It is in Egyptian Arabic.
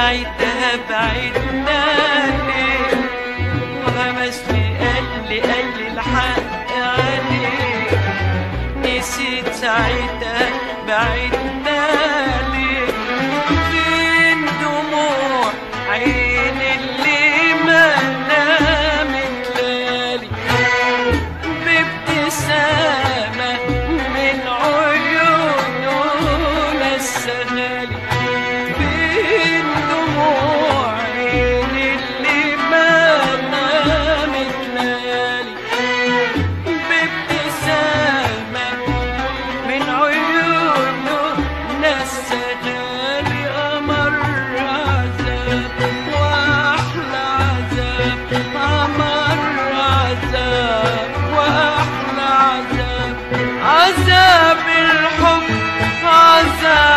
ساعتها بعدنا ليه وهمسني قال لي قال لي الحق عليك نسيت ساعتها بعدنا ليه فين دموع عين اللي ما نامت ليالي بابتسامة من عيونه نسهالي بين دموع عين اللي ما نامت ليالي بابتسامة من عيونه نسهالي أمر عذاب وأحلى عذاب أمر عذاب وأحلى عذاب عذاب الحب عذاب